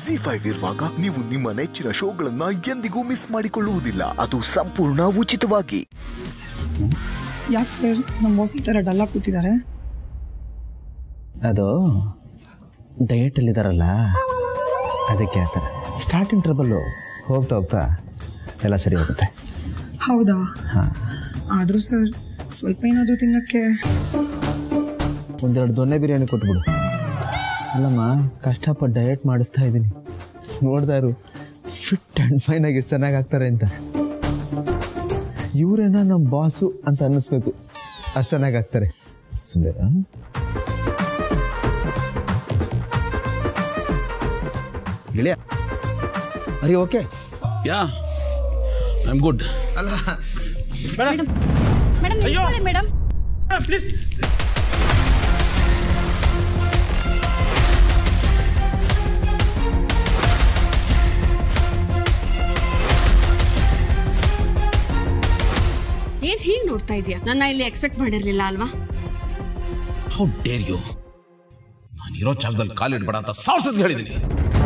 G five ಇರುವಾಗ ನೀವು ನಿಮ್ಮ ನೆಚ್ಚಿನ ಶೋಗಳನ್ನ ಎಂದಿಗೂ ಮಿಸ್ ಮಾಡಿಕೊಳ್ಳುವುದಿಲ್ಲ ಅದು ಸಂಪೂರ್ಣ ಉಚಿತವಾಗಿ ಯಾಕೆ ಸರ್ ನಮ್ಮ ಬಾಸ್ ಈ ಥರ ಡಲ್ಲ ಕೂತಿದ್ದಾರೆ ಅದು ಡಯಟಲ್ಲಿದ್ದಾರಲ್ಲ ಅದಕ್ಕೆ ಹೇಳ್ತಾರೆ ಸ್ಟಾರ್ಟಿಂಗ್ ಟ್ರಬಲ್ಲು ಹೋಗ್ತಾ ಹೋಗ್ತಾ ಎಲ್ಲ ಸರಿ ಹೋಗುತ್ತೆ ಹೌದಾ ಹಾಂ ಆದರೂ ಸರ್ ಸ್ವಲ್ಪ ಏನಾದರೂ ತಿನ್ನಕ್ಕೆ ಒಂದೆರಡು ದೊನ್ನೆ ಬಿರಿಯಾನಿ ಕೊಟ್ಬಿಡು ಅಲ್ಲಮ್ಮ ಕಷ್ಟಪಟ್ಟು ಡಯಟ್ ಮಾಡಿಸ್ತಾ ಇದ್ದೀನಿ ನೋಡ್ತಾ ಇರು ಫಿಟ್ ಆ್ಯಂಡ್ ಫೈನ್ ಆಗಿ ಎಷ್ಟು ಚೆನ್ನಾಗಿ ಆಗ್ತಾರೆ ಅಂತ ಇವರೇನ ನಮ್ಮ ಬಾಸು ಅಂತ ಅನ್ನಿಸ್ಬೇಕು ಅಷ್ಟು ಚೆನ್ನಾಗಿ ಆಗ್ತಾರೆ ಸುಮ್ಮನೆ ಗೆಳೆಯ ಅರಿ okay ya I am good ಅಲ್ಲ ಮೇಡಮ್ ನಿಂತ್ಕೊಳ್ಳಿ ಮೇಡಮ್ ಏನ್ ಹೀಗ್ ನೋಡ್ತಾ ಇದೀಯಾ ನನ್ನ ಇಲ್ಲಿ ಎಕ್ಸ್ಪೆಕ್ಟ್ ಮಾಡಿರ್ಲಿಲ್ಲ ಅಲ್ವಾ ಹೌ ಡೇರ್ ಯು ನಾನು ಇರೋ ಜಾಗದಲ್ಲಿ ಕಾಲಿಡ್ಬೇಡ ಅಂತ ಸಾವಿರ ಸತಿ ಹೇಳಿದ್ದೀನಿ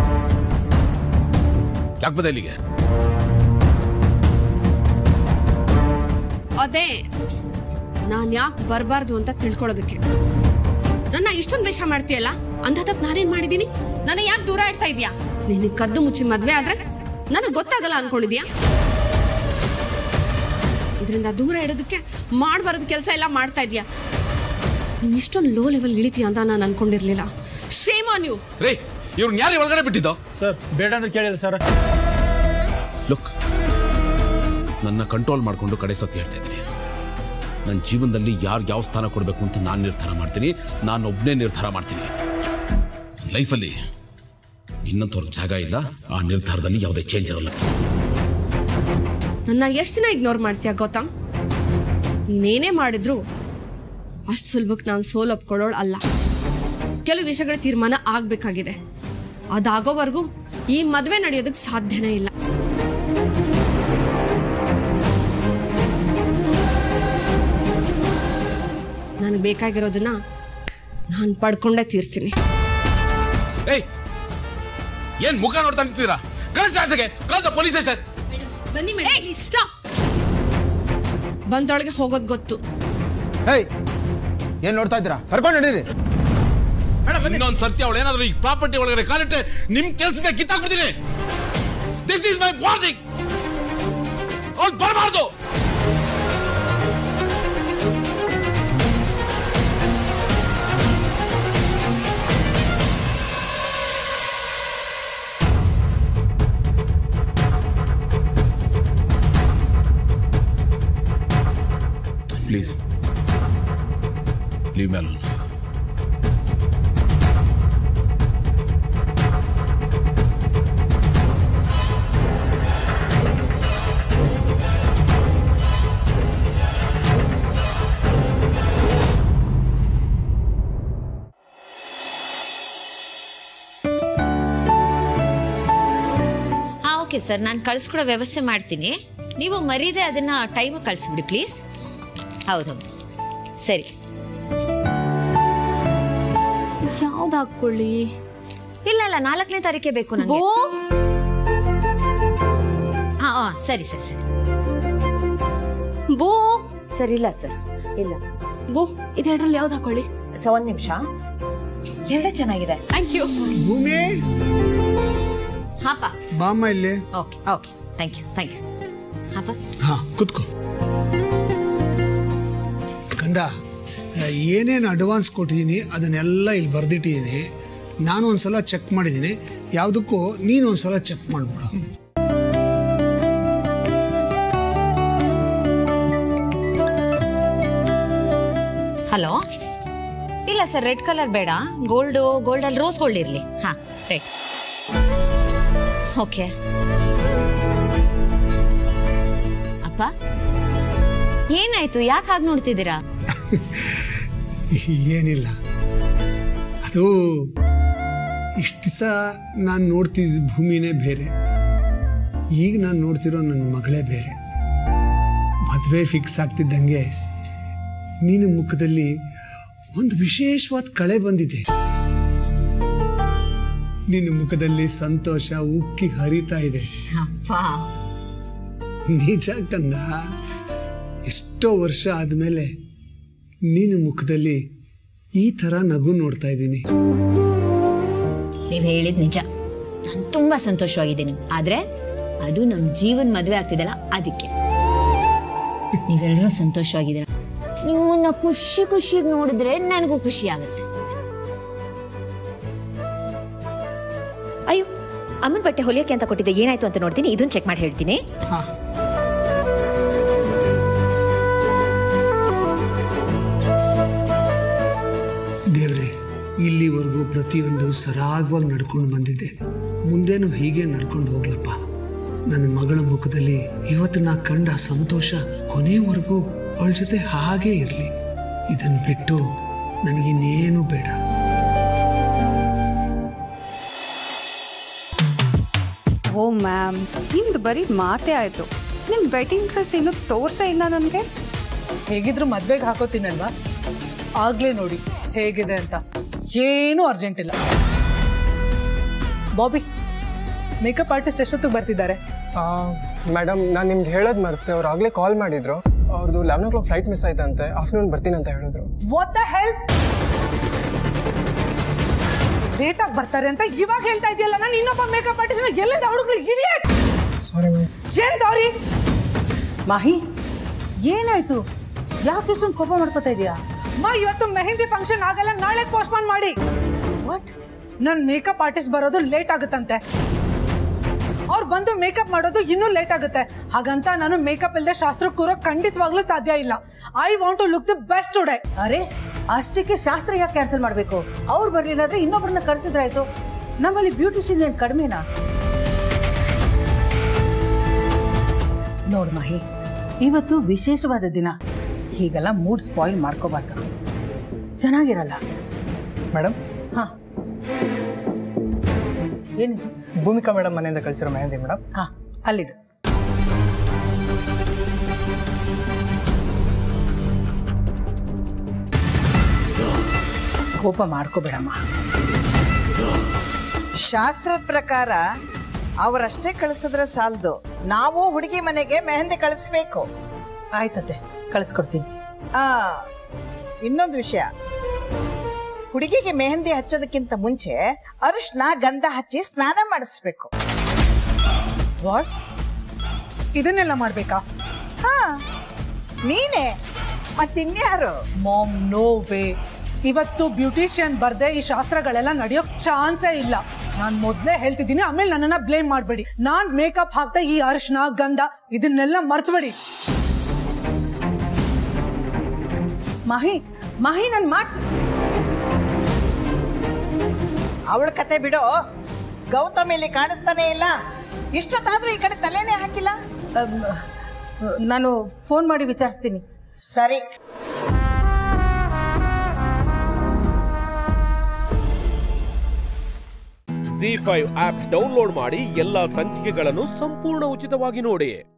ಯಾಕೆ ಬಂದೆ ಇಲ್ಲಿಗೆ ಅದೇ ನಾನ್ ಯಾಕೆ ಬರಬಾರ್ದು ಅಂತ ತಿಳ್ಕೊಳ್ಳೋದಕ್ಕೆ ನನ್ನ ಇಷ್ಟೊಂದು ವೇಷ ಮಾಡ್ತೀಯಲ್ಲ ಅಂಧ ತಪ್ಪು ನಾನೇನ್ ಮಾಡಿದೀನಿ ನನ್ನ ಯಾಕೆ ದೂರ ಇಡ್ತಾ ಇದೀಯಾ ನಿನಗೆ ಕದ್ದು ಮುಚ್ಚಿ ಮದ್ವೆ ಆದ್ರೆ ನನಗೆ ಗೊತ್ತಾಗಲ್ಲ ಅನ್ಕೊಂಡಿದ್ಯಾ ಇದರಿಂದ ದೂರ ಇಡೋದಕ್ಕೆ ಮಾಡಬಾರದು ಕೆಲಸ ಎಲ್ಲ ಮಾಡ್ತಾ ಇದೀಯಾ ನೀನ್ ಇಷ್ಟೊಂದು ಲೋ ಲೆವೆಲ್ ಇಳಿತೀಯ ಅಂತ ನಾನು ಅನ್ಕೊಂಡಿರ್ಲಿಲ್ಲ ಶೇಮ್ ಆನ್ ಯು ರೇ ಇವ್ರನ್ನ ಯಾರು ಒಳಗಡೆ ಬಿಟ್ಟಿದ್ದೋ ಸರ್ ಬೇಡ ಅಂದ್ರೆ ಕೇಳಿಲ್ಲ ಸರ್ ಲುಕ್ ನನ್ನ ಕಂಟ್ರೋಲ್ ಮಾಡಿಕೊಂಡು ಕಡೆ ಸತಿ ಹೇಳ್ತಾ ಇದ್ದೀನಿ ನನ್ನ ಜೀವನದಲ್ಲಿ ಯಾರಿಗೆ ಯಾವ ಸ್ಥಾನ ಕೊಡಬೇಕು ಅಂತ ನಾನು ನಿರ್ಧಾರ ಮಾಡ್ತೀನಿ ನಾನು ಒಬ್ಬನೇ ನಿರ್ಧಾರ ಮಾಡ್ತೀನಿ ಲೈಫಲ್ಲಿ ಇನ್ನಂತವ್ರಿಗೆ ಜಾಗ ಇಲ್ಲ ಆ ನಿರ್ಧಾರದಲ್ಲಿ ಯಾವುದೇ ಚೇಂಜ್ ಇರಲ್ಲ ನನ್ನ ಎಷ್ಟು ದಿನ ಇಗ್ನೋರ್ ಮಾಡ್ತೀಯ ಗೌತಮ್ ನೀನೇನೇ ಮಾಡಿದ್ರು ಅಷ್ಟು ಸುಲಭಕ್ಕೆ ನಾನು ಸೋಲ್ ಒಪ್ಕೊಳ್ಳೋಳು ಅಲ್ಲ ಕೆಲವು ವಿಷಯಗಳ ತೀರ್ಮಾನ ಆಗ್ಬೇಕಾಗಿದೆ ಅದಾಗೋವರೆಗೂ ಈ ಮದುವೆ ನಡೆಯೋದಕ್ಕೆ ಸಾಧ್ಯನೇ ಇಲ್ಲ ನನಗೆ ಬೇಕಾಗಿರೋದನ್ನ ನಾನು ಪಡ್ಕೊಂಡೇ ತೀರ್ತೀನಿ ಏಯ್ ಏನ್ ಮುಖ ನೋಡ್ತಾ ನಿಂತಿದ್ದೀರಾ ಕಳಿಸಿ ಆಚೆಗೆ ಕಳ್ದ ಪೊಲೀಸ್ ಸ್ಟೇಷನ್ ಬನ್ನಿ ಮೇಡಮ್ ಸ್ಟಾಪ್ ಬಂದೊಳಗೆ ಹೋಗೋದು ಗೊತ್ತು ಹೇಯ್ ಏನು ನೋಡ್ತಾ ಇದ್ದೀರಾ ಕರ್ಕೊಂಡು ನಡೀರಿ ಇನ್ನೊಂದು ಸರ್ತಿ ಅವಳು ಏನಾದ್ರು ಈ ಪ್ರಾಪರ್ಟಿ ಒಳಗಡೆ ಕಾಲಿಟ್ಟೆ ನಿಮ್ ಕೆಲ್ಸಕ್ಕೆ ಕಿತ್ತಾಕ್ಬಿಡ್ತೀನಿ ದಿಸ್ ಇಸ್ ಮೈ ವಾರ್ನಿಂಗ್ ಅವ್ಳು ಬರಬಾರ್ದು ಪ್ಲೀಸ್ ಲೀವ್ ಮೇ ಅಲೋನ್ ಹಾ ಓಕೆ ಸರ್ ನಾನು ಕಳಿಸ್ಕೊಡೋ ವ್ಯವಸ್ಥೆ ಮಾಡ್ತೀನಿ ನೀವು ಮರೀದೆ ಅದನ್ನ ಟೈಮ್ ಕಳಿಸ್ಬಿಡಿ ಪ್ಲೀಸ್ ಹೌದೌದು ಸರಿ ಯಾವ್ದು ಹಾಕೊಳ್ಳಿ ಇಲ್ಲ ಇಲ್ಲ ನಾಲ್ಕನೇ ತಾರೀಕೆ ಬೇಕು ನನಗೆ ಬೋ ಹಾ ಹಾ ಸರಿ ಸರಿ ಸರಿ ಬೋ ಸರಿ ಇಲ್ಲ ಸರ್ ಇಲ್ಲ ಬೋ ಇದೆರಡರಲ್ಲಿ ಯಾವ್ದು ಹಾಕೊಳ್ಳಿ ಸೊ ಒಂದ್ ನಿಮಿಷ ಎರಡು ಚೆನ್ನಾಗಿದೆ ಥ್ಯಾಂಕ್ ಯು ಭೂಮಿ ಹಾಪ ಬಾಮ್ಮ ಇಲ್ಲಿ okay okay thank you thank you ಹಾಪ ಹಾ ಕುತ್ಕೋ ಕಂದ ಏನೇನು ಅಡ್ವಾನ್ಸ್ ಕೊಟ್ಟಿದ್ದೀನಿ ಅದನ್ನೆಲ್ಲ ಇಲ್ಲಿ ಬರೆದಿಟ್ಟಿದ್ದೀನಿ ನಾನು ಒಂದ್ಸಲ ಚೆಕ್ ಮಾಡಿದ್ದೀನಿ ಯಾವುದಕ್ಕೂ ನೀನು ಒಂದ್ಸಲ ಚೆಕ್ ಮಾಡಿಬಿಡು ಹಲೋ ಇಲ್ಲ ಸರ್ ರೆಡ್ ಕಲರ್ ಬೇಡ ಗೋಲ್ಡು ಗೋಲ್ಡಲ್ಲಿ ರೋಸ್ ಗೋಲ್ಡ್ ಇರಲಿ ಹಾಂ ರೈಟ್ ಓಕೆ ಅಪ್ಪ ಏನಾಯ್ತು ಯಾಕೆ ಹಾಗೆ ನೋಡ್ತಿದ್ದೀರಾ ಏನಿಲ್ಲ ಅದು ಇಷ್ಟು ದಿವಸ ನಾನು ನೋಡ್ತಿದ್ದ ಭೂಮಿನೇ ಬೇರೆ ಈಗ ನಾನು ನೋಡ್ತಿರೋ ನನ್ನ ಮಗಳೇ ಬೇರೆ ಮದುವೆ ಫಿಕ್ಸ್ ಆಗ್ತಿದ್ದಂಗೆ ನಿನ್ನ ಮುಖದಲ್ಲಿ ಒಂದು ವಿಶೇಷವಾದ ಕಳೆ ಬಂದಿದೆ ನಿನ್ನ ಮುಖದಲ್ಲಿ ಸಂತೋಷ ಉಕ್ಕಿ ಹರಿತಾ ಇದೆ ಅಪ್ಪ ನಿಜ ಕಂದ ಎಷ್ಟೋ ವರ್ಷ ಆದಮೇಲೆ ನಿನ್ನ ಮುಖದಲ್ಲಿ ಈ ಥರ ನಗು ನೋಡ್ತಾ ಇದ್ದೀನಿ ನೀವು ಹೇಳಿದ ನಿಜ ನಾನು ತುಂಬ ಸಂತೋಷವಾಗಿದ್ದೀನಿ ಆದರೆ ಅದು ನಮ್ಮ ಜೀವನ ಮದುವೆ ಆಗ್ತಿದೆಲ್ಲ ಅದಕ್ಕೆ ನೀವೆಲ್ಲರೂ ಸಂತೋಷವಾಗಿದ್ದೀರ ನಿಮ್ಮನ್ನ ಖುಷಿ ಖುಷಿಗೆ ನೋಡಿದ್ರೆ ನನಗೂ ಖುಷಿ ಆಗುತ್ತೆ ಅಯ್ಯೋ ಅಮ್ಮನ ಬಟ್ಟೆ ಹೊಲಿಯಕ್ಕೆ ಅಂತ ಕೊಟ್ಟಿದ್ದೆ ಏನಾಯ್ತು ಅಂತ ನೋಡ್ತೀನಿ ಇದನ್ನ ಚೆಕ್ ಮಾಡಿ ಹೇಳ್ತೀನಿ ಹಾ ದೇವ್ರೆ ಇಲ್ಲಿವರೆಗೂ ಪ್ರತಿಯೊಂದು ಸರಾಗವಾಗಿ ನಡ್ಕೊಂಡು ಬಂದಿದ್ದೆ ಮುಂದೇನು ಹೀಗೆ ನಡ್ಕೊಂಡು ಹೋಗ್ಲಪ್ಪ ನನ್ನ ಮಗಳ ಮುಖದಲ್ಲಿ ಇವತ್ತು ನಾ ಕಂಡ ಸಂತೋಷ ಕೊನೆಯವರೆಗೂ ಅವಳ ಜೊತೆ ಹಾಗೇ ಇರಲಿ ಇದನ್ನು ಬಿಟ್ಟು ನನಗಿನ್ನೇನು ಬೇಡ ಓ ಮ್ಯಾಮ್ ನಿಮ್ದು ಬರೀ ಮಾತೇ ಆಯಿತು ನಿಮ್ಮ ವೆಡ್ಡಿಂಗ್ ಡ್ರೆಸ್ ಇನ್ನೂ ತೋರ್ಸೇ ಇಲ್ಲ ನನಗೆ ಹೇಗಿದ್ರು ಮದ್ವೆಗೆ ಹಾಕೋತೀನಲ್ವಾ ಆಗ್ಲೇ ನೋಡಿ ಹೇಗಿದೆ ಅಂತ ಏನೂ ಅರ್ಜೆಂಟ್ ಇಲ್ಲ ಬಾಬಿ ಮೇಕಪ್ ಆರ್ಟಿಸ್ಟ್ ಎಷ್ಟೊತ್ತಿಗೆ ಬರ್ತಿದ್ದಾರೆ ಮೇಡಮ್ ನಾನು ನಿಮ್ಗೆ ಹೇಳೋದು ಮರ್ತೆ ಅವ್ರು ಆಗಲೇ ಕಾಲ್ ಮಾಡಿದ್ರು ಅವ್ರದ್ದು eleven o'clock flight miss ಆಯ್ತಂತೆ ಆಫ್ಟರ್ನೂನ್ ಬರ್ತೀನಿ ಅಂತ ಹೇಳಿದ್ರು ವಾಟ್ ದ ಹೆಲ್ಪ್ ಲೇಟ್ ಆಗಿ ಬರ್ತಾರೆ ಅಂತ ಇವಾಗ ಹೇಳ್ತಾ ಇದೆಯಲ್ಲ ನಾನು ಇನ್ನೊಬ್ಬ ಮೇಕಪ್ ಆರ್ಟಿಸ್ಟ್ ಎಲ್ಲಿಂದ ಹುಡುಗರು ಇಡಿಯಟ್ ಸಾರಿ ಮ್ಯಾಮ್ ಏನ್ ಸಾರಿ ಮಾಹಿ ಏನಾಯ್ತು ಯಾಕೆ ಇಷ್ಟೊಂದು ಕೋಪ ಮಾಡ್ಕೊತಾ ಇದೀಯಾ ಮಾ ಇವತ್ತು ಮೆಹಂದಿ ಫಂಕ್ಷನ್ ಆಗಲ್ಲ ನಾಳೆ ಪೋಸ್ಟ್ಪೋನ್ ಮಾಡಿ ವಾಟ್ ನನ್ ಮೇಕಪ್ ಆರ್ಟಿಸ್ಟ್ ಬರೋದು ಲೇಟ್ ಆಗುತ್ತಂತೆ ಅವ್ರು ಬಂದು ಮೇಕಪ್ ಮಾಡೋದು ಇನ್ನೂ ಲೇಟ್ ಆಗುತ್ತೆ ಹಾಗಂತ ನಾನು ಮೇಕಪ್ ಇಲ್ಲದೆ ಶಾಸ್ತ್ರ ಕೂರೋ ಖಂಡಿತವಾಗ್ಲೂ ಸಾಧ್ಯ ಇಲ್ಲ I want to look the best today ಅರೆ ಅಷ್ಟಕ್ಕೆ ಶಾಸ್ತ್ರ ಯಾಕೆ ಕ್ಯಾನ್ಸಲ್ ಮಾಡಬೇಕು ಅವ್ರು ಬರ್ಲಿಲ್ಲ ಅಂದ್ರೆ ಇನ್ನೊಬ್ಬರನ್ನ ಕರ್ಸಿದ್ರಾಯ್ತು ನಮ್ಮಲ್ಲಿ ಬ್ಯೂಟಿಷಿಯನ್ ಏನು ಕಡಿಮೆನಾ ನೋಡ್ ಮಹಿ ಇವತ್ತು ವಿಶೇಷವಾದ ದಿನ ಹೀಗೆಲ್ಲ ಮೂಡ್ ಸ್ಪಾಯಿಲ್ ಮಾಡ್ಕೋಬಾರ್ದು ಚೆನ್ನಾಗಿರಲ್ಲ ಮೇಡಮ್ ಹಾ ಏನಿದೆ ಭೂಮಿಕಾ ಮೇಡಮ್ ಮನೆಯಿಂದ ಕಳಿಸಿರೋ ಮೆಹಂದಿ ಮೇಡಮ್ ಹಾ ಅಲ್ಲಿಡು ಕೋಪ ಮಾಡ್ಕೋಬೇಡಮ್ಮ ಶಾಸ್ತ್ರದ ಪ್ರಕಾರ ಅವರಷ್ಟೇ ಕಳಿಸಿದ್ರೆ ಸಾಲದು ನಾವು ಹುಡುಗಿ ಮನೆಗೆ ಮೆಹಂದಿ ಕಳಿಸ್ಬೇಕು ಆಯ್ತತೆ ಕಳಿಸ್ಕೊಡ್ತೀನಿ ಆ ಇನ್ನೊಂದು ವಿಷಯ ಹುಡುಗಿಗೆ ಮೆಹಂದಿ ಹಚ್ಚೋದಕ್ಕಿಂತ ಮುಂಚೆ ಅರಿಶಿನ ಗಂಧ ಹಚ್ಚಿ ಸ್ನಾನ ಮಾಡಿಸ್ಬೇಕು ವಾಟ್ ಇದನ್ನೆಲ್ಲ ಮಾಡ್ಬೇಕಾ ಹಾ ನೀನೇ ಮತ್ತಿನ್ಯಾರು ಮಾಮ್ ನೋ ವೇ ಇವತ್ತು ಬ್ಯೂಟಿಷಿಯನ್ ಬರ್ದೆ ಈ ಶಾಸ್ತ್ರಗಳೆಲ್ಲ ನಡೆಯೋಕ್ ಚಾನ್ಸೇ ಇಲ್ಲ ನಾನ್ ಮೊದ್ಲೇ ಹೇಳ್ತಿದ್ದೀನಿ ಆಮೇಲೆ ನನ್ನನ್ನ ಬ್ಲೇಮ್ ಮಾಡ್ಬೇಡಿ ನಾನ್ ಮೇಕಪ್ ಹಾಕ್ತಾ ಈ ಅರಿಶಿನ ಗಂಧ ಇದನ್ನೆಲ್ಲ ಮರ್ತ್ಬೇಡಿ ಮಾಹಿ ಮಾಹಿ ನನ್ ಮಾತ್ ಅವಳ ಕತೆ ಬಿಡೋ ಗೌತಮ್ ಇಲ್ಲಿ ಕಾಣಿಸ್ತಾನೆ ಇಲ್ಲ ಇಷ್ಟೊತ್ತಾದ್ರೂ ಈ ಕಡೆ ತಲೆನೇ ಹಾಕಿಲ್ಲ ಅಮ್, ನಾನು ಫೋನ್ ಮಾಡಿ ವಿಚಾರಿಸ್ತೀನಿ ಸರಿ ಜಿ ಫೈವ್ ಆಪ್ ಡೌನ್ಲೋಡ್ ಮಾಡಿ ಎಲ್ಲಾ ಸಂಚಿಕೆಗಳನ್ನು ಸಂಪೂರ್ಣ ಉಚಿತವಾಗಿ ನೋಡಿ